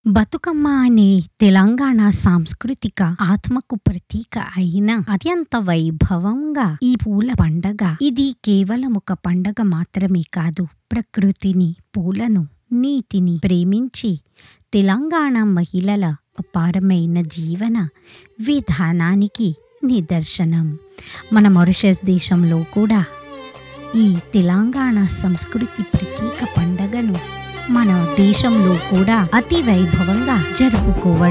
బతుకమ్మ అనే తెలంగాణ సాంస్కృతిక ఆత్మకు ప్రతీక అయిన అత్యంత వైభవంగా ఈ పూల పండగ ఇది కేవలం ఒక పండగ మాత్రమే కాదు ప్రకృతిని పూలను నీతిని ప్రేమించి తెలంగాణ మహిళల అపారమైన జీవన విధానానికి నిదర్శనం మన మారిషస్ దేశంలో కూడా ఈ తెలంగాణ సంస్కృతి ప్రతీక పండగను మన దేశంలో కూడా అతి వైభవంగా జరుపుకోవడం